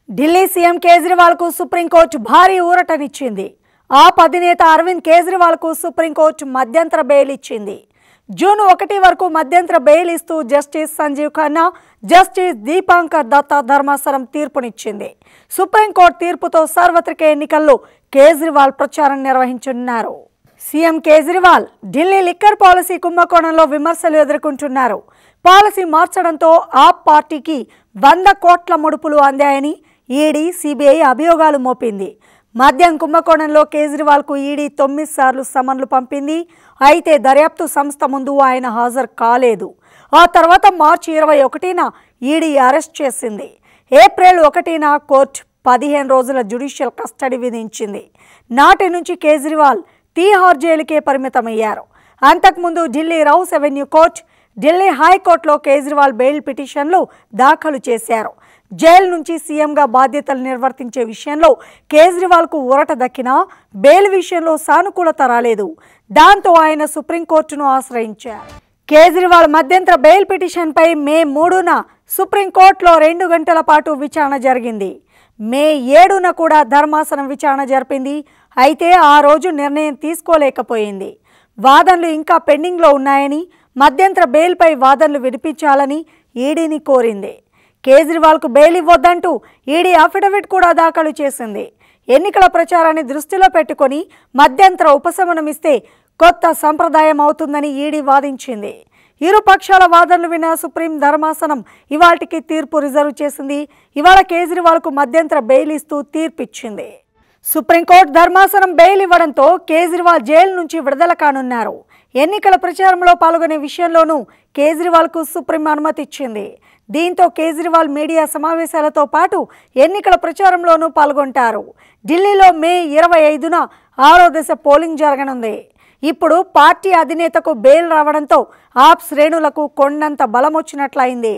Delhi CM Kejriwal కు supreme court భారీ ఊరటనిచ్చింది ఆప్ అధినేత అరవింద్ కేజ్రీవాల్ కు సుప్రీంకోర్టు మధ్యంతర బెయిల్ ఇచ్చింది జూన్ ఒకటి వరకు మధ్యంతర బెయిల్ ఇస్తూ జస్టిస్ సంజీవ్ ఖన్నా జస్టిస్ దీపాంకర్ దత్తా ధర్మాసనం తీర్పునిచ్చింది సుప్రీంకోర్టు తీర్పుతో సార్వత్రిక ఎన్నికల్లో కేజ్రీవాల్ ప్రచారం నిర్వహించనున్నారు CM Kejriwal Delhi liquor policy కుంభకోణంలో విమర్శలు ఎదుర్కొంటున్నారు పాలసీ మార్చడంతో ఆప్ పార్టీకి వంద కోట్ల ముడుపులు అందాయని ఈడీ సిబిఐ అభియోగాలు మోపింది మద్యం కుంభకోణంలో కేజ్రీవాల్కు ఈడీ తొమ్మిది సార్లు సమన్లు పంపింది అయితే దర్యాప్తు సంస్థ ముందు ఆయన హాజరు కాలేదు ఆ తర్వాత మార్చి ఇరవై ఒకటిన ఈడీ అరెస్ట్ చేసింది ఏప్రిల్ ఒకటిన కోర్టు పదిహేను రోజుల జ్యుడిషియల్ కస్టడీ విధించింది నాటి నుంచి కేజ్రీవాల్ తీహార్ జైలుకే పరిమితమయ్యారు అంతకుముందు Delhi Rouse Avenue court Delhi హైకోర్టులో కేజ్రీవాల్ బెయిల్ పిటిషన్లు దాఖలు చేశారు జైలు నుంచి సీఎంగా బాధ్యతలు నిర్వర్తించే విషయంలో కేజ్రీవాల్కు ఊరట దక్కినా బెయిల్ విషయంలో సానుకూలత రాలేదు దాంతో ఆయన సుప్రీంకోర్టును ఆశ్రయించారు కేజ్రీవాల్ మధ్యంతర బెయిల్ పిటిషన్పై మే మూడున సుప్రీంకోర్టులో రెండు గంటల పాటు విచారణ జరిగింది మే ఏడున కూడా ధర్మాసనం విచారణ జరిపింది అయితే ఆ రోజు నిర్ణయం తీసుకోలేకపోయింది వాదనలు ఇంకా పెండింగ్లో ఉన్నాయని మధ్యంతర బెయిల్పై వాదనలు వినిపించాలని ఈడీని కోరింది కేజ్రీవాల్కు బెయిల్ ఇవ్వొద్దంటూ ఈడీ అఫిడవిట్ కూడా దాఖలు చేసింది ఎన్నికల ప్రచారాన్ని దృష్టిలో పెట్టుకొని మధ్యంతర ఉపశమనం ఇస్తే కొత్త సంప్రదాయం అవుతుందని ఈడీ వాదించింది ఇరు పక్షాల వాదనలు విన్న సుప్రీం ధర్మాసనం ఇవాటికి తీర్పు రిజర్వ్ చేసింది ఇవాళ కేజ్రీవాల్కు మధ్యంతర బెయిల్ ఇస్తూ తీర్పిచ్చింది సుప్రీంకోర్టు ధర్మాసనం బెయిల్ ఇవ్వడంతో కేజ్రీవాల్ జైలు నుంచి విడుదల కానున్నారు ఎన్నికల ప్రచారంలో పాల్గొనే విషయంలోనూ కేజ్రీవాల్కు సుప్రీం అనుమతి ఇచ్చింది దీంతో కేజ్రీవాల్ మీడియా సమావేశాలతో పాటు ఎన్నికల ప్రచారంలోనూ పాల్గొంటారు ఢిల్లీలో మే ఇరవై ఐదున ఆరో దశ పోలింగ్ జరగనుంది ఇప్పుడు పార్టీ అధినేతకు బెయిల్ రావడంతో ఆప్ శ్రేణులకు కొండంత బలం వచ్చినట్లయింది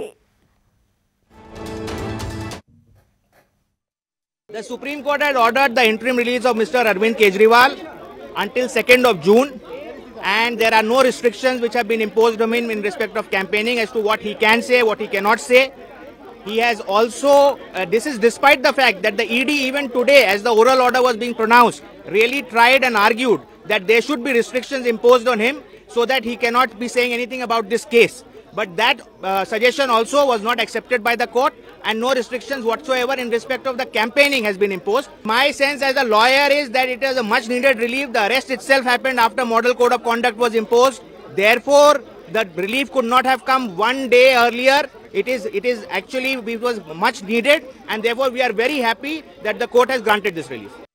The Supreme Court had ordered the interim release of Mr. Arvind Kejriwal until 2nd of June and there are no restrictions which have been imposed on him in respect of campaigning as to what he can say, what he cannot say. He has also, uh, this is despite the fact that the ED even today as the oral order was being pronounced really tried and argued that there should be restrictions imposed on him so that he cannot be saying anything about this case. But that uh, suggestion also was not accepted by the court and no restrictions whatsoever in respect of the campaigning has been imposed. My sense as a lawyer is that it is a much needed relief. The arrest itself happened after model code of conduct was imposed. Therefore, the relief could not have come one day earlier. It is, it is actually, it was much needed and therefore we are very happy that the court has granted this relief.